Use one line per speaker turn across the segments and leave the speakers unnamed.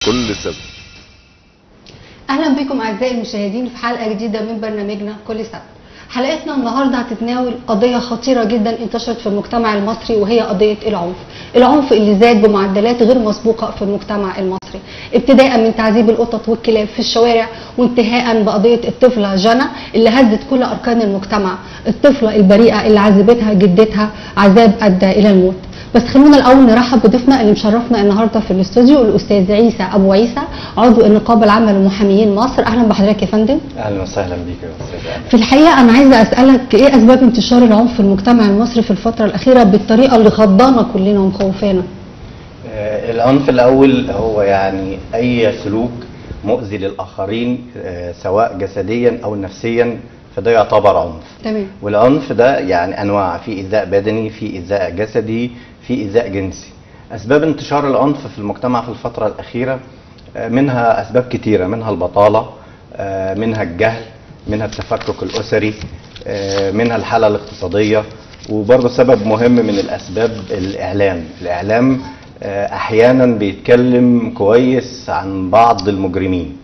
كل سبت
اهلا بكم اعزائي المشاهدين في حلقه جديده من برنامجنا كل سبت حلقتنا النهارده هتتناول قضيه خطيره جدا انتشرت في المجتمع المصري وهي قضيه العنف العنف اللي زاد بمعدلات غير مسبوقه في المجتمع المصري ابتداء من تعذيب القطط والكلاب في الشوارع وانتهاء بقضيه الطفله جنى اللي هزت كل اركان المجتمع الطفله البريئه اللي عذبتها جدتها عذاب ادى الى الموت بس خلونا الاول نرحب بضيفنا اللي مشرفنا النهارده في الاستوديو الاستاذ عيسى ابو عيسى عضو النقابه العامه لمحاميين مصر اهلا بحضرتك يا فندم
اهلا وسهلا بيك يا استاذ أمل.
في الحقيقه انا عايزه اسالك ايه اسباب انتشار العنف في المجتمع المصري في الفتره الاخيره بالطريقه اللي خضانا كلنا ومخوفانا
آه، العنف الاول هو يعني اي سلوك مؤذي للاخرين آه، سواء جسديا او نفسيا فده يعتبر عنف
تمام
والعنف ده يعني انواع في ايذاء بدني في ايذاء جسدي في ايذاء جنسي اسباب انتشار العنف في المجتمع في الفتره الاخيره آه، منها اسباب كتيره منها البطاله آه، منها الجهل منها التفكك الاسري آه، منها الحاله الاقتصاديه وبرضه سبب مهم من الاسباب الاعلام الاعلام آه، احيانا بيتكلم كويس عن بعض المجرمين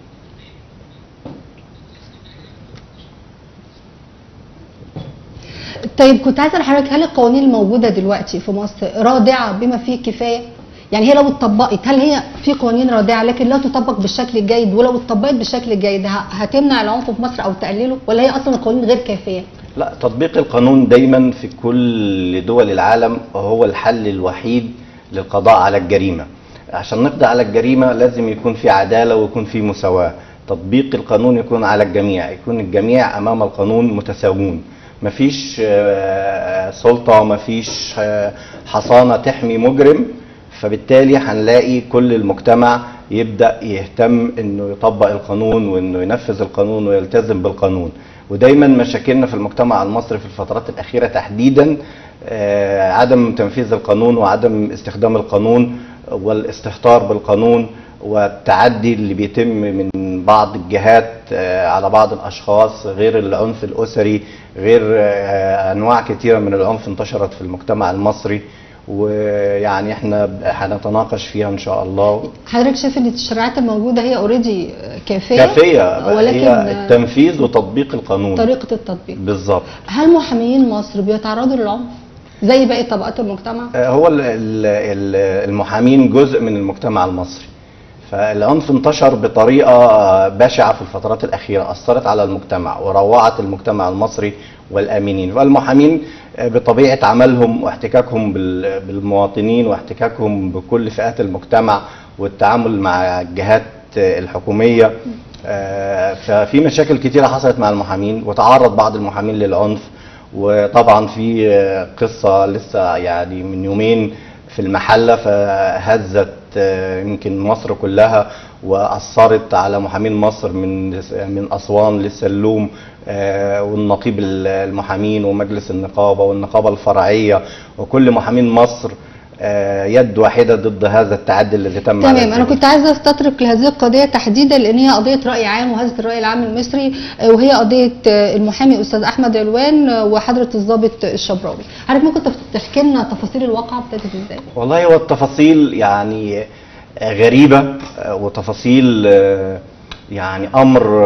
طيب كنت عايزه لحضرتك هل القوانين الموجوده دلوقتي في مصر رادعه بما فيه الكفايه؟ يعني هي لو اتطبقت هل هي في قوانين رادعه لكن لا تطبق بالشكل الجيد ولو اتطبقت بالشكل الجيد ه- هتمنع العنف في مصر او تقلله ولا هي اصلا القوانين غير كافيه؟
لا تطبيق القانون دايما في كل دول العالم هو الحل الوحيد للقضاء على الجريمة عشان نقضي على الجريمة لازم يكون في عدالة ويكون في مساواة تطبيق القانون يكون على الجميع يكون الجميع أمام القانون متساوون مفيش آه، سلطة مفيش آه، حصانة تحمي مجرم فبالتالي هنلاقي كل المجتمع يبدا يهتم انه يطبق القانون وانه ينفذ القانون ويلتزم بالقانون ودايما مشاكلنا في المجتمع المصري في الفترات الاخيره تحديدا آه، عدم تنفيذ القانون وعدم استخدام القانون والاستهتار بالقانون والتعدي اللي بيتم من بعض الجهات آه، على بعض الاشخاص غير العنف الاسري غير آه، انواع كثيره من العنف انتشرت في المجتمع المصري ويعني احنا هنتناقش فيها ان شاء الله
حضرتك شايف ان التشريعات الموجوده هي اوريدي كافيه
كافيه
ولكن
هي التنفيذ وتطبيق القانون
طريقه التطبيق
بالظبط
هل محاميين مصر بيتعرضوا للعنف زي باقي طبقات المجتمع؟
آه، هو ال- ال- ال- المحامين جزء من المجتمع المصري فالعنف انتشر بطريقه آه، بشعه في الفترات الاخيره اثرت على المجتمع وروعت المجتمع المصري والامينين فالمحامين آه، بطبيعه عملهم واحتكاكهم بال- بالمواطنين واحتكاكهم بكل فئات المجتمع والتعامل مع الجهات آه، الحكوميه آه، ففي مشاكل كتيره حصلت مع المحامين وتعرض بعض المحامين للعنف وطبعا في آه، قصه لسه يعني من يومين في المحله فهزت آه، يمكن مصر كلها واثرت على محامين مصر من من اسوان للسلوم آه، والنقيب ال- المحامين ومجلس النقابه والنقابه الفرعيه وكل محامين مصر آه، يد واحده ضد هذا التعدي الذي تم على
تمام انا
الجميع.
كنت عايزه استطرق لهذه القضيه تحديدا لان هي قضيه راي عام وهزت الراي العام المصري آه، وهي قضيه آه، المحامي استاذ احمد علوان آه، وحضره الضابط الشبراوي حضرتك ممكن تف- تحكي لنا تفاصيل الواقعه ابتدت ازاي
والله هو التفاصيل يعني غريبة وتفاصيل يعني أمر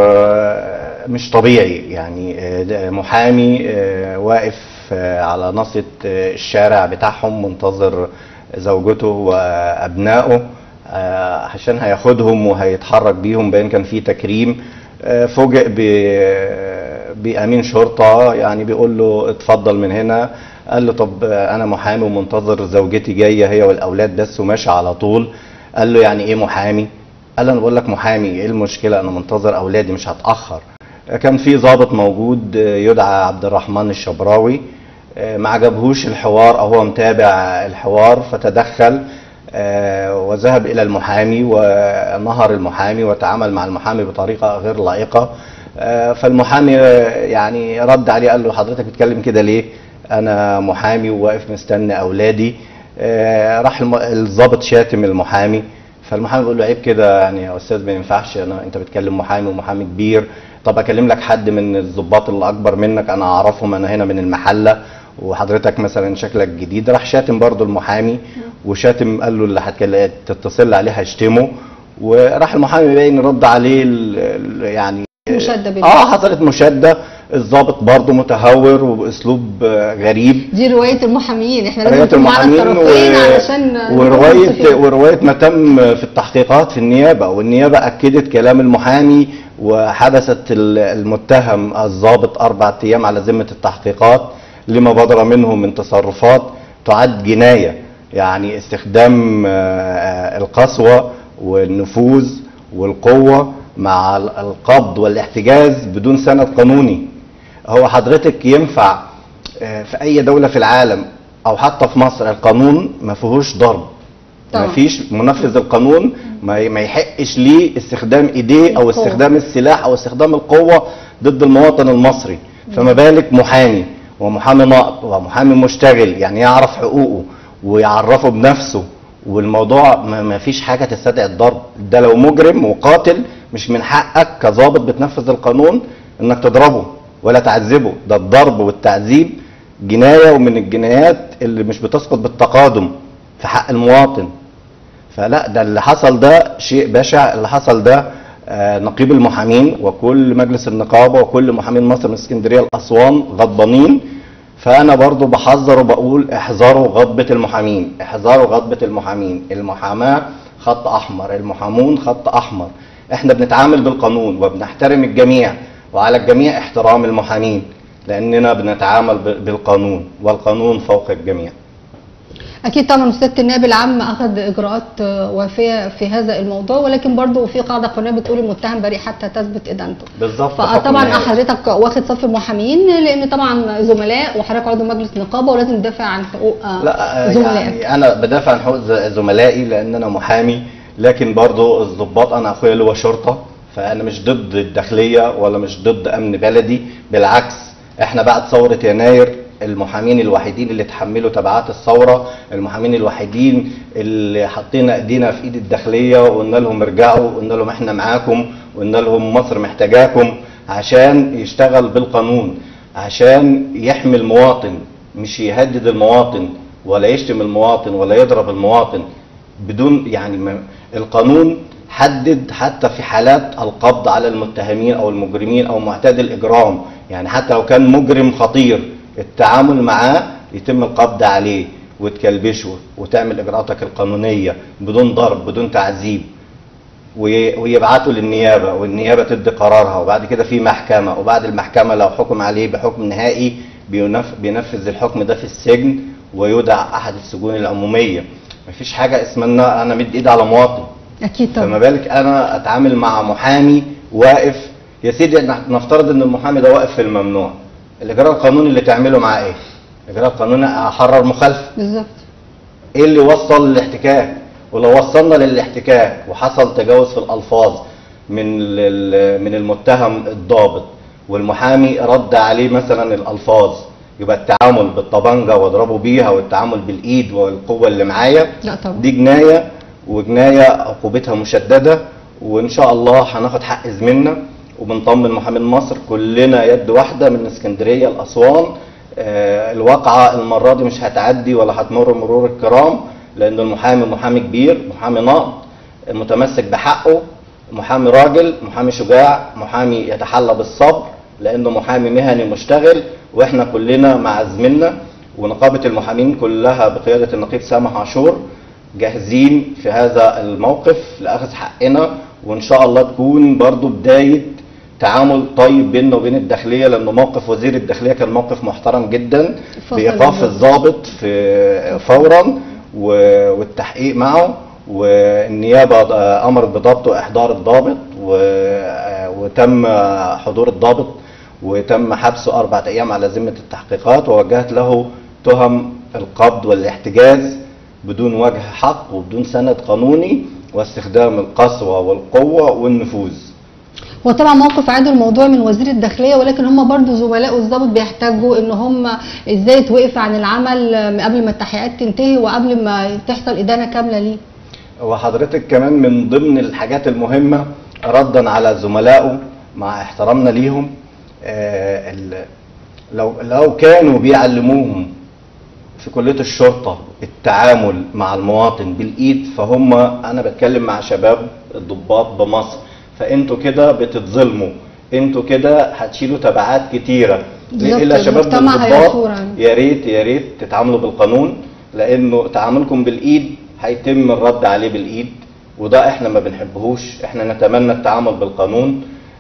مش طبيعي يعني ده محامي واقف على ناصية الشارع بتاعهم منتظر زوجته وأبنائه عشان هياخدهم وهيتحرك بيهم بان كان في تكريم فوجئ ب- بامين شرطه يعني بيقول له اتفضل من هنا قال له طب انا محامي ومنتظر زوجتي جايه هي والاولاد بس وماشي على طول قال له يعني ايه محامي قال له انا بقول لك محامي ايه المشكله انا منتظر اولادي مش هتاخر كان في ضابط موجود يدعى عبد الرحمن الشبراوي ما عجبهوش الحوار او هو متابع الحوار فتدخل آه، وذهب الى المحامي ونهر المحامي وتعامل مع المحامي بطريقه غير لائقه آه، فالمحامي آه، يعني رد عليه قال له حضرتك بتتكلم كده ليه انا محامي وواقف مستني اولادي آه، راح الم- الضابط شاتم المحامي فالمحامي بيقول له عيب كده يعني يا استاذ ما ينفعش انا انت بتكلم محامي ومحامي كبير طب اكلم لك حد من الضباط اللي اكبر منك انا اعرفهم انا هنا من المحله وحضرتك مثلا شكلك جديد راح شاتم برضو المحامي وشاتم قال له اللي هتكل- تتصل عليه هشتمه وراح المحامي باين رد عليه ال- ال- يعني
مشادة بين
اه حصلت مشاده الضابط برضه متهور وباسلوب آه، غريب
دي روايه المحامين احنا لازم
روايه
نكون معانا
المحامين
الطرفين علشان نكون
وروايه
منصفين.
وروايه ما تم في التحقيقات في النيابه والنيابه اكدت كلام المحامي وحبست ال- المتهم الضابط اربع ايام على ذمه التحقيقات لما بدر منه من تصرفات تعد جنايه يعني استخدام آه، القسوه والنفوذ والقوه مع ال- القبض والاحتجاز بدون سند قانوني هو حضرتك ينفع آه، في اي دوله في العالم او حتى في مصر القانون ما فيهوش ضرب
طبعا.
ما فيش منفذ القانون ما ما يحقش ليه استخدام ايديه او
القوة.
استخدام السلاح او استخدام القوه ضد المواطن المصري فما بالك محامي ومحامي نقض ومحامي مشتغل يعني يعرف حقوقه ويعرفه بنفسه والموضوع ما ما فيش حاجه تستدعي الضرب ده لو مجرم وقاتل مش من حقك كظابط بتنفذ القانون انك تضربه ولا تعذبه ده الضرب والتعذيب جنايه ومن الجنايات اللي مش بتسقط بالتقادم في حق المواطن فلا ده اللي حصل ده شيء بشع اللي حصل ده آه، نقيب المحامين وكل مجلس النقابه وكل محامين مصر من اسكندريه لاسوان غضبانين فانا برضو بحذر وبقول احذروا غضبه المحامين احذروا غضبه المحامين المحاماه خط احمر المحامون خط احمر احنا بنتعامل بالقانون وبنحترم الجميع وعلى الجميع احترام المحامين لاننا بنتعامل ب- بالقانون والقانون فوق الجميع
اكيد طبعا سياده النائب العام اخذ اجراءات آه، وافيه في هذا الموضوع ولكن برضه في قاعده قانونيه بتقول المتهم بريء حتى تثبت ادانته
بالظبط
فطبعا
حكم نهائي.
حضرتك واخد صف المحامين لان طبعا زملاء وحضرتك عضو مجلس نقابه ولازم تدافع عن حقوق آه،
لا آه،
زملائك
يعني انا بدافع عن حقوق ز- زملائي لان انا محامي لكن برضو الضباط انا اخويا اللي هو شرطه فانا مش ضد الداخليه ولا مش ضد امن بلدي بالعكس احنا بعد ثوره يناير المحامين الوحيدين اللي تحملوا تبعات الثوره المحامين الوحيدين اللي حطينا ايدينا في ايد الداخليه وقلنا لهم ارجعوا وقلنا لهم احنا معاكم وقلنا لهم مصر محتاجاكم عشان يشتغل بالقانون عشان يحمي المواطن مش يهدد المواطن ولا يشتم المواطن ولا يضرب المواطن بدون يعني ما القانون حدد حتى في حالات القبض على المتهمين او المجرمين او معتاد الاجرام يعني حتى لو كان مجرم خطير التعامل معاه يتم القبض عليه وتكلبشه وتعمل اجراءاتك القانونيه بدون ضرب بدون تعذيب وي- ويبعتوا للنيابه والنيابه تدي قرارها وبعد كده في محكمه وبعد المحكمه لو حكم عليه بحكم نهائي بينف- بينفذ الحكم ده في السجن ويودع احد السجون العموميه مفيش حاجه اسمها ان انا مد ايدي على مواطن
اكيد
فما
طبعا
بالك انا اتعامل مع محامي واقف يا سيدي نح- نفترض ان المحامي ده واقف في الممنوع الاجراء القانوني اللي تعمله معاه ايه الاجراء القانوني احرر مخالفه
بالظبط
ايه اللي وصل للاحتكاك ولو وصلنا للاحتكاك وحصل تجاوز في الالفاظ من ال- من المتهم الضابط والمحامي رد عليه مثلا الالفاظ يبقى التعامل بالطبنجه واضربه بيها والتعامل بالايد والقوه اللي معايا
لا طبعا
دي جنايه وجنايه عقوبتها مشدده وان شاء الله هناخد حق زميلنا وبنطمن محامين مصر كلنا يد واحده من اسكندريه لاسوان آه، الواقعه المره دي مش هتعدي ولا هتمر مرور الكرام لان المحامي محامي كبير محامي نقض متمسك بحقه محامي راجل محامي شجاع محامي يتحلى بالصبر لانه محامي مهني مشتغل واحنا كلنا مع زميلنا ونقابه المحامين كلها بقياده النقيب سامح عاشور جاهزين في هذا الموقف لاخذ حقنا وان شاء الله تكون برضو بدايه تعامل طيب بيننا وبين الداخليه لانه موقف وزير الداخليه كان موقف محترم جدا
فصل
بايقاف
الضابط.
الضابط في فورا و- والتحقيق معه والنيابه آه، امرت بضبطه واحضار الضابط و- آه، وتم حضور الضابط وتم حبسه اربعة ايام على ذمه التحقيقات ووجهت له تهم القبض والاحتجاز بدون وجه حق وبدون سند قانوني واستخدام القسوه والقوه والنفوذ
وطبعا موقف عادل الموضوع من وزير الداخليه ولكن هم برضو زملاء الضابط بيحتاجوا ان هم ازاي توقف عن العمل قبل ما التحقيقات تنتهي وقبل ما تحصل ادانه كامله ليه
وحضرتك كمان من ضمن الحاجات المهمة ردا على زملائه مع احترامنا ليهم آه، ال- لو لو كانوا بيعلموهم في كليه الشرطه التعامل مع المواطن بالايد فهم انا بتكلم مع شباب الضباط بمصر فانتوا كده بتتظلموا انتوا كده هتشيلوا تبعات كتيره
بالظبط،
الا شباب
المجتمع
الضباط
هيثور عنه.
يا ريت يا ريت تتعاملوا بالقانون لانه تعاملكم بالايد هيتم الرد عليه بالايد وده احنا ما بنحبهوش احنا نتمنى التعامل بالقانون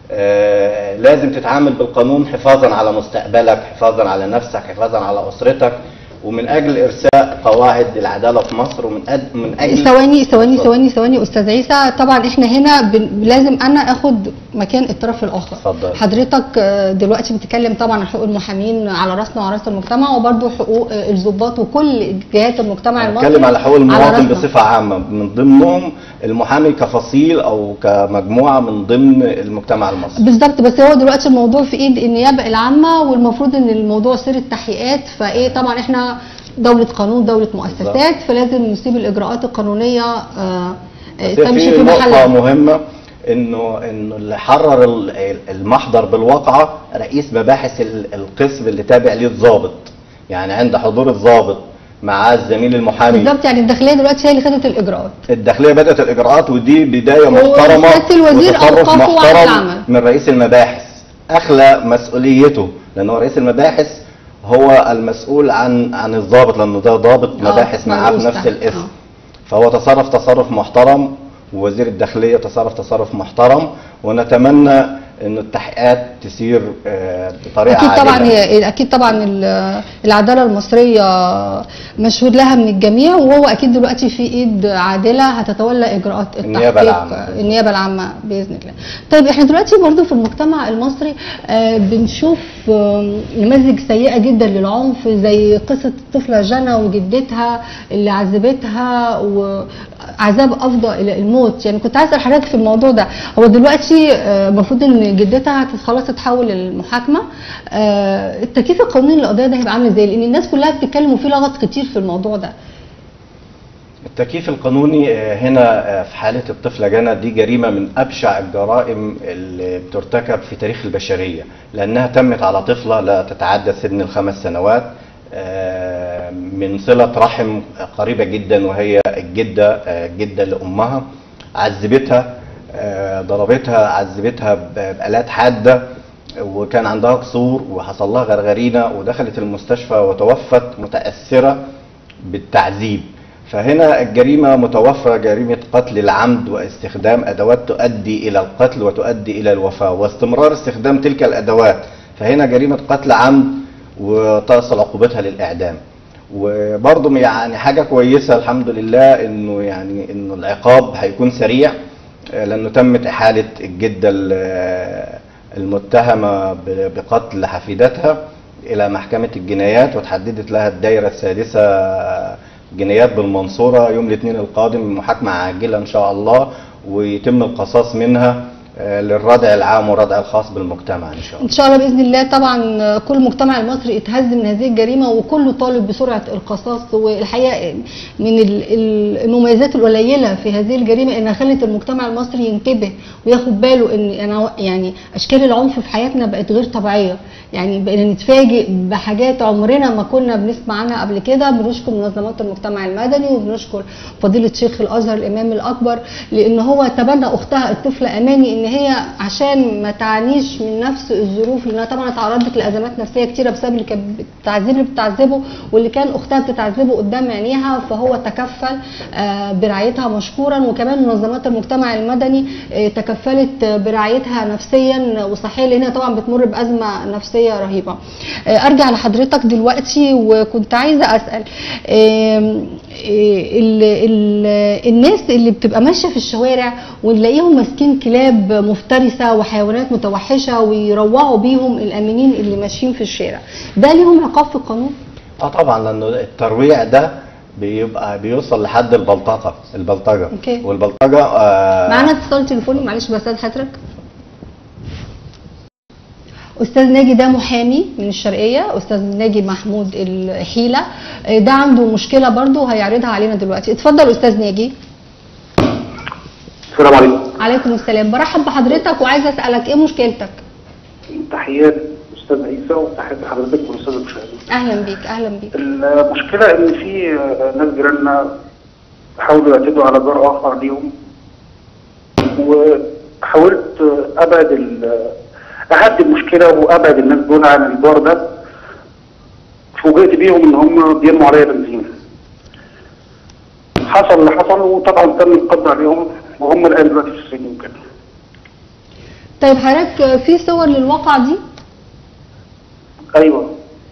آه لازم تتعامل بالقانون حفاظا على مستقبلك حفاظا على نفسك حفاظا على اسرتك ومن اجل ارساء قواعد العداله في مصر ومن أد... من اجل
ثواني ثواني ثواني ثواني استاذ عيسى طبعا احنا هنا بن... لازم انا اخد مكان الطرف الاخر
اتفضل.
حضرتك آه، دلوقتي بتتكلم طبعا عن حقوق المحامين على راسنا وعلى راس المجتمع وبرضه حقوق آه، الضباط وكل جهات المجتمع المصري
بتكلم على حقوق المواطن
راسنا.
بصفه عامه من ضمنهم المحامي كفصيل او كمجموعه من ضمن المجتمع المصري
بالظبط بس هو دلوقتي الموضوع في ايد النيابه العامه والمفروض ان الموضوع سير التحقيقات فايه طبعا احنا دوله قانون دوله مؤسسات فلازم نسيب الاجراءات القانونيه آه، آه،
بس
تمشي
في
في
نقطة
محلها
مهمة انه انه اللي حرر ال- المحضر بالواقعة رئيس مباحث ال- القسم اللي تابع ليه الضابط يعني عند حضور الضابط مع الزميل المحامي
بالظبط يعني الداخليه دلوقتي هي اللي خدت الاجراءات
الداخلية بدأت الإجراءات ودي بداية محترمة
وسيادة الوزير
وتصرف
أوقفه عن
محترم
العمل.
من رئيس المباحث أخلى مسؤوليته لأن هو رئيس المباحث هو المسؤول عن عن الضابط لأنه ده ضابط
آه،
مباحث معاه في
مرؤوس
نفس
تحت.
الاسم
آه.
فهو تصرف تصرف محترم ووزير الداخلية تصرف تصرف محترم ونتمنى أن التحقيقات تسير آه، بطريقة
اكيد طبعا
عادلة.
هي اكيد طبعا ال- العداله المصريه مشهود لها من الجميع وهو اكيد دلوقتي في ايد عادله هتتولى اجراءات
النيابة
التحقيق
العامة.
النيابه العامه باذن الله. طيب احنا دلوقتي برضو في المجتمع المصري آه، بنشوف آه، نماذج سيئه جدا للعنف زي قصه الطفله جنى وجدتها اللي عذبتها وعذاب افضى الى الموت يعني كنت عايز اسال حضرتك في الموضوع ده هو دلوقتي آه، المفروض ان جدتها هت- خلاص تتحول للمحاكمه آه، التكييف القانوني للقضيه ده هيبقى عامل ازاي لان الناس كلها بتتكلم وفي لغط كتير في الموضوع ده
التكييف القانوني آه، هنا آه، في حالة الطفلة جنى دي جريمة من أبشع الجرائم اللي بترتكب في تاريخ البشرية لأنها تمت على طفلة لا تتعدى سن الخمس سنوات آه، من صلة رحم قريبة جدا وهي الجدة آه، الجدة لأمها عذبتها آه، ضربتها عذبتها ب- بآلات حادة وكان عندها كسور وحصل لها غرغرينة ودخلت المستشفى وتوفت متأثرة بالتعذيب فهنا الجريمة متوفرة جريمة قتل العمد واستخدام أدوات تؤدي إلى القتل وتؤدي إلى الوفاة واستمرار استخدام تلك الأدوات فهنا جريمة قتل عمد وتصل عقوبتها للإعدام وبرضه يعني حاجة كويسة الحمد لله إنه يعني إنه العقاب هيكون سريع آه، لأنه تمت إحالة الجدة ال- المتهمة ب- بقتل حفيدتها إلى محكمة الجنايات وتحددت لها الدائرة السادسة جنايات بالمنصورة يوم الاثنين القادم محاكمة عاجلة إن شاء الله ويتم القصاص منها آه، للردع العام والردع الخاص بالمجتمع إن شاء الله
ان شاء الله باذن الله طبعا كل المجتمع المصري اتهز من هذه الجريمه وكله طالب بسرعه القصاص والحقيقه من ال- ال- المميزات القليله في هذه الجريمه انها خلت المجتمع المصري ينتبه وياخد باله ان انا يعني اشكال العنف في حياتنا بقت غير طبيعيه يعني بقينا نتفاجئ بحاجات عمرنا ما كنا بنسمع عنها قبل كده بنشكر منظمات المجتمع المدني وبنشكر فضيله شيخ الازهر الامام الاكبر لان هو تبنى اختها الطفله اماني ان هي عشان ما تعانيش من نفس الظروف لانها طبعا اتعرضت لازمات نفسيه كتيره بسبب اللي كانت التعذيب اللي بتعذبه واللي كان اختها بتتعذبه قدام عينيها فهو تكفل آه، برعايتها مشكورا وكمان منظمات المجتمع المدني آه، تكفلت آه، برعايتها نفسيا وصحيا لان هي طبعا بتمر بازمه نفسيه رهيبه. آه، ارجع لحضرتك دلوقتي وكنت عايزه اسال آم، آه، ال- ال- الناس اللي بتبقى ماشيه في الشوارع ونلاقيهم ماسكين كلاب مفترسه وحيوانات متوحشه ويروعوا بيهم الامنين اللي ماشيين في الشارع ده ليهم عقاب في القانون؟
اه طبعا لانه الترويع ده بيبقى بيوصل لحد البلطجه البلطجه
أوكي.
والبلطجه آه
معانا اتصال تليفوني معلش بستاذن حضرتك استاذ ناجي ده محامي من الشرقيه استاذ ناجي محمود الحيله آه، ده عنده مشكله برضه هيعرضها علينا دلوقتي اتفضل استاذ ناجي
السلام عليكم
عليكم السلام برحب بحضرتك وعايزه اسالك ايه مشكلتك
تحيات استاذ عيسى وتحيه حضرتك والاستاذ المشاهدين.
اهلا بيك اهلا بيك
المشكله ان في آه، ناس جيراننا حاولوا يعتدوا على جار اخر ليهم وحاولت آه، ابعد ال- اهدي المشكله وابعد الناس دول عن الجار ده فوجئت بيهم ان هم بيرموا عليا بنزين حصل اللي حصل وطبعا تم القبض عليهم وهم الان دلوقتي في السجن وكده
طيب حضرتك في صور للواقعة دي
ايوه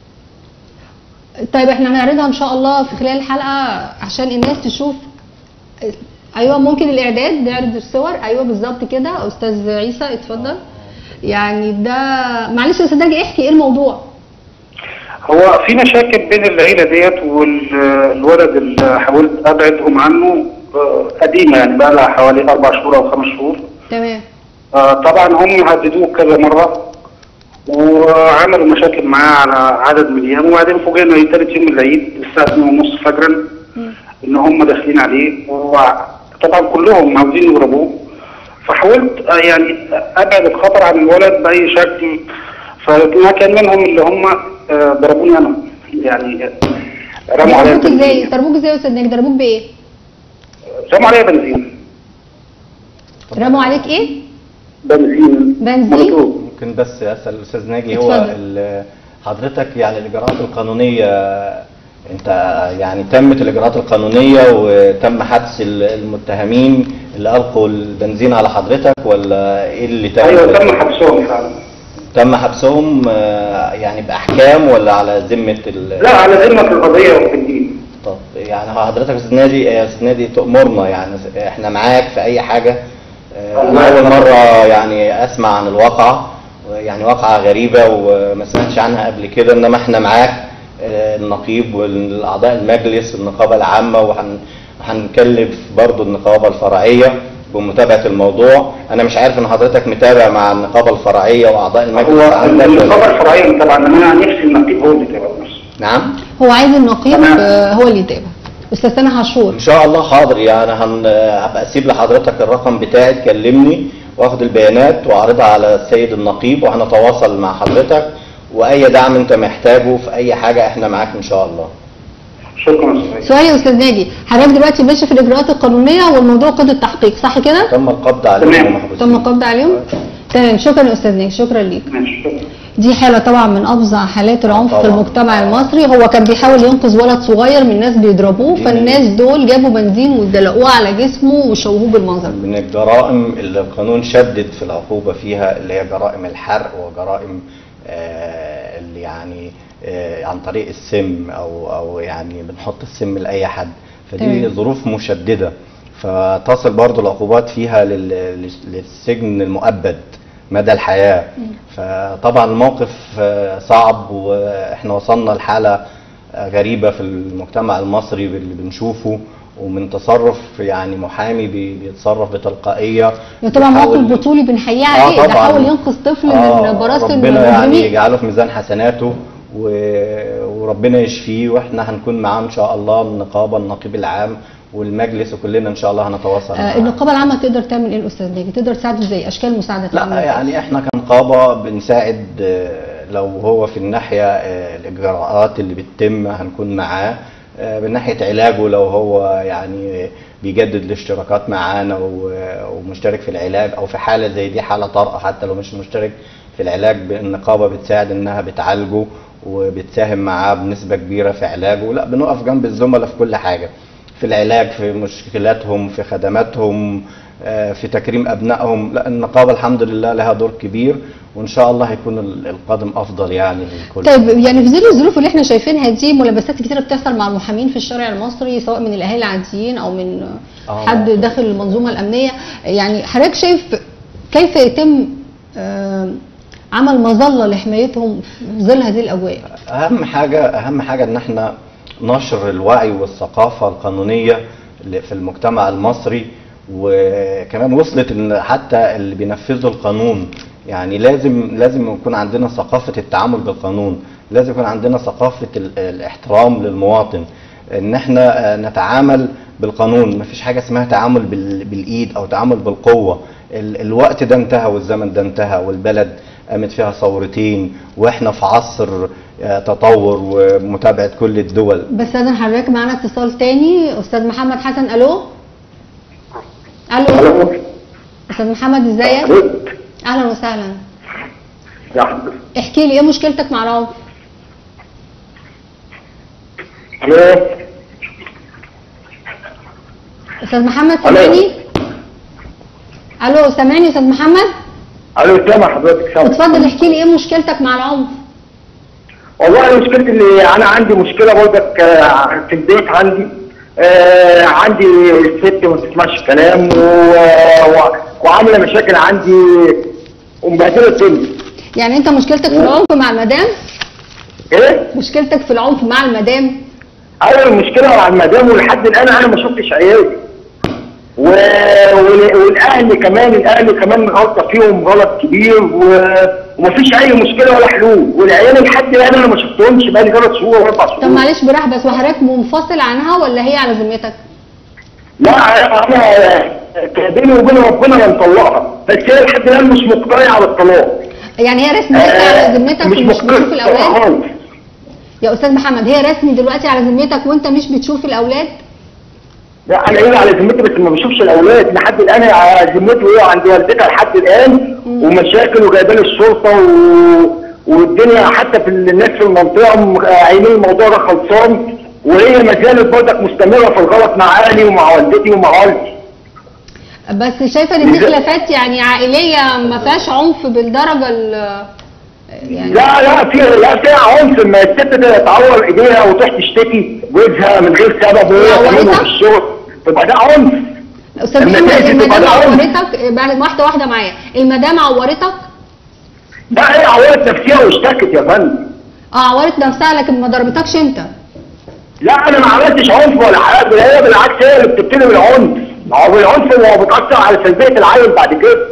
طيب احنا هنعرضها ان شاء الله في خلال الحلقة عشان الناس تشوف ايوه ممكن الاعداد نعرض الصور ايوه بالظبط كده استاذ عيسى اتفضل يعني ده معلش يا استاذ ناجي احكي ايه الموضوع
هو في مشاكل بين العيلة ديت والولد اللي حاولت ابعدهم عنه آه، قديمة يعني بقى لها حوالي اربع شهور او خمس شهور
تمام
آه، طبعا هم هددوه كذا مرة وعملوا مشاكل معاه على عدد من الايام وبعدين فوجئنا تالت يوم العيد الساعة 2:30 فجرا ان هم داخلين عليه وطبعا كلهم عاوزين يضربوه فحاولت آه، يعني ابعد الخطر عن الولد باي شكل فما كان منهم اللي هم آه، ضربوني انا يعني آه، رموا عليا
ضربوك ازاي
بنزين
ضربوك ازاي يا استاذ ناجي ضربوك بايه
رموا عليا بنزين
رموا عليك ايه
بنزين
بنزين؟
مولوتوف.
ممكن بس اسال الاستاذ ناجي هو
اتفضل.
ال- حضرتك يعني الاجراءات القانونيه انت يعني تمت الاجراءات القانونيه وتم حبس ال- المتهمين اللي القوا البنزين على حضرتك ولا ايه اللي تم
ايوه تم حبسهم فعلا
تم حبسهم آه، يعني باحكام ولا على ذمه ال...
لا على ذمه القضيه والتجديد
طب يعني حضرتك يا استاذ نادي يا استاذ نادي تأمرنا يعني احنا معاك في اي حاجه آه،
الله
انا اول
يسلمك.
مره يعني اسمع عن الواقعه يعني واقعه غريبه وما سمعتش عنها قبل كده انما احنا معاك آه، النقيب والاعضاء المجلس والنقابه العامه وهن هنكلف برضو النقابه الفرعيه بمتابعه الموضوع انا مش عارف ان حضرتك متابع مع النقابه الفرعيه واعضاء المجلس
هو
عندك ولا-
النقابه الفرعيه طبعا انا نفسي النقيب هو اللي يتابع بس
نعم
هو عايز النقيب
تمام.
آه، هو اللي يتابع استاذ سامح عاشور
ان شاء الله حاضر يعني هن... هبقى اسيب لحضرتك الرقم بتاعي تكلمني واخد البيانات واعرضها على السيد النقيب وهنتواصل مع حضرتك واي دعم انت محتاجه في اي حاجه احنا معاك ان شاء الله
شكرا استاذ
سؤال يا استاذ ناجي حضرتك دلوقتي ماشي في الاجراءات القانونيه والموضوع قيد التحقيق صح كده
تم القبض عليهم
تمام.
ومحبوسين.
تم القبض عليهم تمام شكرا يا استاذ ناجي شكرا ليك
ماشي شكرا
دي حالة طبعا من أفظع حالات العنف في
طبعاً.
المجتمع المصري هو كان بيحاول ينقذ ولد صغير من ناس بيضربوه
دي
فالناس دول جابوا بنزين ودلقوه على جسمه وشوهوه بالمنظر ده.
من الجرائم اللي القانون شدد في العقوبة فيها اللي هي جرائم الحرق وجرائم آه، اللي يعني آه، عن طريق السم او او يعني بنحط السم لاي حد فدي
تمام.
ظروف مشددة فتصل برضو العقوبات فيها لل- للسجن المؤبد مدى الحياة فطبعا الموقف آه، صعب واحنا وصلنا لحالة آه، غريبة في المجتمع المصري باللي بنشوفه ومن تصرف يعني محامي بي- بيتصرف بتلقائية
يعني طبعا موقف
بيحاول-
بطولي بنحييه
آه
عليه ده
طبعاً.
حاول ينقذ طفل
آه،
من براسة
ربنا يعني
المجرمين
يجعله في ميزان حسناته و- وربنا يشفيه واحنا هنكون معاه ان شاء الله النقابه النقيب العام والمجلس وكلنا ان شاء الله هنتواصل
آه
معاه.
النقابة العامة تقدر تعمل ايه الأستاذ ناجي؟ تقدر تساعده ازاي؟ أشكال مساعدة تعمل
لا
إزاي؟
يعني احنا كنقابه بنساعد آه، لو هو في الناحيه آه، الاجراءات اللي بتتم هنكون معاه آه، من ناحيه علاجه لو هو يعني بيجدد الاشتراكات معانا و- ومشترك في العلاج او في حاله زي دي حاله طارئه حتى لو مش مشترك في العلاج النقابه بتساعد انها بتعالجه وبتساهم معاه بنسبه كبيره في علاجه لا بنقف جنب الزملاء في كل حاجه في العلاج في مشكلاتهم في خدماتهم آه، في تكريم ابنائهم لا النقابه الحمد لله لها دور كبير وان شاء الله هيكون ال- القادم افضل يعني للكل
طيب يعني في ظل الظروف اللي احنا شايفينها دي ملابسات كتيرة بتحصل مع المحامين في الشارع المصري سواء من الأهالي العاديين أو من
آه.
حد داخل المنظومة الأمنية يعني حضرتك شايف كيف يتم آه، عمل مظلة لحمايتهم في ظل هذه الأجواء؟
اهم حاجه اهم حاجه ان احنا نشر الوعي والثقافه القانونيه اللي في المجتمع المصري وكمان وصلت ان حتى اللي بينفذوا القانون يعني لازم لازم يكون عندنا ثقافه التعامل بالقانون لازم يكون عندنا ثقافه ال- الاحترام للمواطن ان احنا آه، نتعامل بالقانون مفيش حاجه اسمها تعامل بال- بالايد او تعامل بالقوه ال- الوقت ده انتهى والزمن ده انتهى والبلد قامت فيها ثورتين واحنا في عصر آه، تطور ومتابعه كل الدول
بس استاذن حضرتك معانا اتصال تاني استاذ محمد حسن الو الو استاذ محمد ازيك اهلا وسهلا
يا حضرتك
احكي لي ايه مشكلتك مع العنف
الو
استاذ محمد سامعني الو سامعني استاذ محمد
الو سامع حضرتك سامع
اتفضل احكي لي ايه مشكلتك مع العنف
والله مشكلتي اللي انا عندي مشكله برضك آه، في البيت عندي آه عندي ست ما بتسمعش كلام و... و... وعامله مشاكل عندي ومبهدله الدنيا
يعني انت مشكلتك في العنف مع المدام
ايه؟
مشكلتك في العنف مع المدام
اول المشكله مع المدام ولحد الان انا ما شفتش عيالي و... وال- والاهل كمان الاهل كمان غلطه فيهم غلط كبير و... ومفيش اي مشكله ولا حلول والعيال لحد الان انا ما شفتهمش بقالي ثلاث شهور واربع شهور
طب معلش براح بس وحضرتك منفصل عنها ولا هي على ذمتك؟
لا انا بيني وبين ربنا ما نطلقها بس هي لحد الان مش مقتنعه بالطلاق
يعني هي رسمي لسه على ذمتك
مش
ومش بتشوف
مقتنعه
الاولاد؟
خالص
يا استاذ محمد هي رسمي دلوقتي على ذمتك وانت مش بتشوف الاولاد؟
لا انا ايه على ذمتي بس ما بشوفش الاولاد لحد الان على ذمتي وهي عند والدتها لحد الان ومشاكل وجايبه لي الشرطه و... والدنيا حتى في الناس في المنطقه م- عايلين الموضوع ده خلصان وهي ما زالت برضك مستمره في الغلط مع اهلي ومع والدتي ومع والدي
بس شايفه ان دي
إذا-
خلافات يعني عائليه ما فيهاش عنف بالدرجه ال يعني
لا لا في لا فيها عنف ما الست ده تعور ايديها وتروح تشتكي جوزها من غير سبب وهي
عورتها؟
كمان في الشغل تبقى ده عنف
استاذ
لما
محمد
تأتي تبقى
المدام
ده عنف.
عورتك بعد واحده واحده معايا المدام عورتك
لا هي عورت نفسها واشتكت يا فندم
اه عورت نفسها لكن ما ضربتكش انت
لا انا ما عملتش عنف ولا حاجه ده هي بالعكس هي اللي بتبتدي بالعنف ما هو بالعنف هو بتاثر على سلبيه العيل بعد كده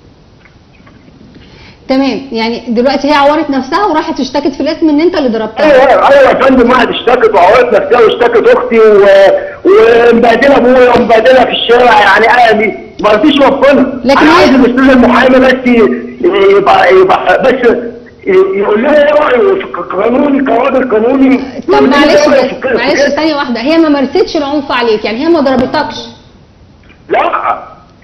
تمام يعني دلوقتي هي عورت نفسها وراحت اشتكت في الاسم ان انت اللي ضربتها
ايوه ايوه يا فندم واحد اشتكت وعورت نفسها واشتكت اختي و... ومبهدله ابويا ومبهدله في الشارع يعني اهلي ما فيش ربنا
لكن
انا
هي-
عايز الاستاذ المحامي بس ي- يبقى يبقى بس ي- يقول لنا ايه رايه في قانوني كراجل قانوني
طب
يقول لنا
معلش
إيه رأيه
بس
في كده- في
معلش
كده.
ثانيه واحده هي ما مارستش العنف عليك يعني هي ما ضربتكش
لا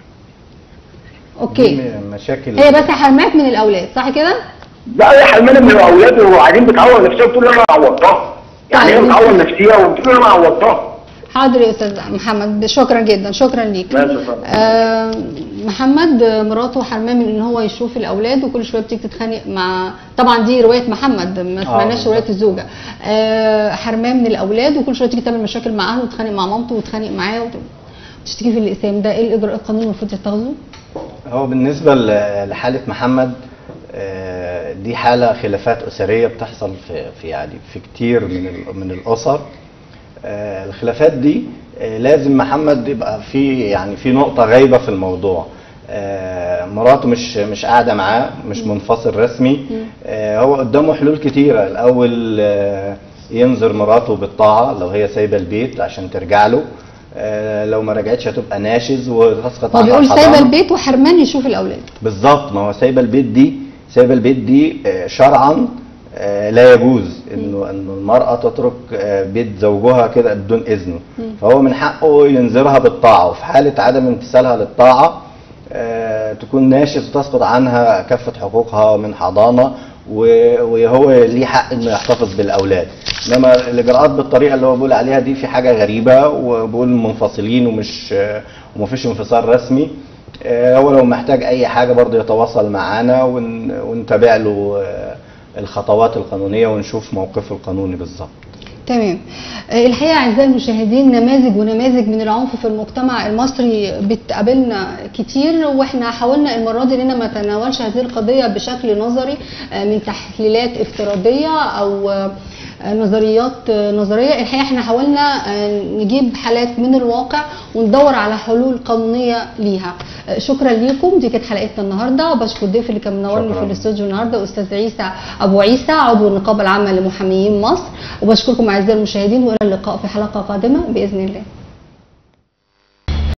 اوكي
دي مشاكل
هي بس حرماك من الاولاد صح كده
لا هي حرمانه من الاولاد وقاعدين بتعور نفسها وتقول لي انا عوضتها يعني هي
طيب.
بتعور نفسها وبتقول لي انا عوضتها
حاضر يا استاذ محمد شكرا جدا شكرا ليك
ماشي يا فندم.
آه محمد آه، مراته حرماه من ان هو يشوف الاولاد وكل شويه بتيجي تتخانق مع طبعا دي روايه محمد ما سمعناش
بالظبط.
روايه الزوجه آه حرماه من الاولاد وكل شويه تيجي تعمل مشاكل مع اهله وتتخانق مع مامته وتتخانق معاه وت- وتشتكي في الاقسام ده ايه الاجراء القانوني المفروض يتخذه؟
هو بالنسبة ل- لحالة محمد آه، دي حالة خلافات أسرية بتحصل في في يعني في كتير من ال- من الأسر آه، الخلافات دي آه، لازم محمد يبقى في يعني في نقطة غايبة في الموضوع آه، مراته مش مش قاعدة معاه مش منفصل رسمي آه، هو قدامه حلول كتيرة الأول آه، ينذر مراته بالطاعة لو هي سايبة البيت عشان ترجع له آه، لو ما رجعتش هتبقى ناشز وتسقط
هو
عنها
بيقول سايبه
الحضانة.
البيت وحرمان يشوف الاولاد
بالظبط ما هو سايبه البيت دي سايبه البيت دي آه، شرعا آه، لا يجوز انه انه المراه تترك آه، بيت زوجها كده بدون اذنه فهو من حقه ينذرها بالطاعه وفي حاله عدم امتثالها للطاعه آه، تكون ناشز وتسقط عنها كافه حقوقها من حضانه و- وهو ليه حق انه يحتفظ بالاولاد انما الاجراءات بالطريقه اللي هو بيقول عليها دي في حاجه غريبه وبيقول منفصلين ومش آه، ومفيش انفصال رسمي آه، هو لو محتاج اي حاجه برضه يتواصل معانا ون- ونتابع له آه، الخطوات القانونيه ونشوف موقفه القانوني بالظبط
تمام آه، الحقيقه اعزائي المشاهدين نماذج ونماذج من العنف في المجتمع المصري بتقابلنا كتير واحنا حاولنا المره دي اننا ما نتناولش هذه القضيه بشكل نظري آه، من تحليلات افتراضيه او آه، نظريات آه، نظريه الحقيقه احنا حاولنا آه، نجيب حالات من الواقع وندور على حلول قانونيه ليها آه، شكرا ليكم دي كانت حلقتنا النهارده بشكر الضيف اللي كان منورني في
شكراً.
الاستوديو النهارده استاذ عيسى ابو عيسى عضو النقابه العامه لمحاميين مصر وبشكركم اعزائي المشاهدين والى اللقاء في حلقه قادمه باذن الله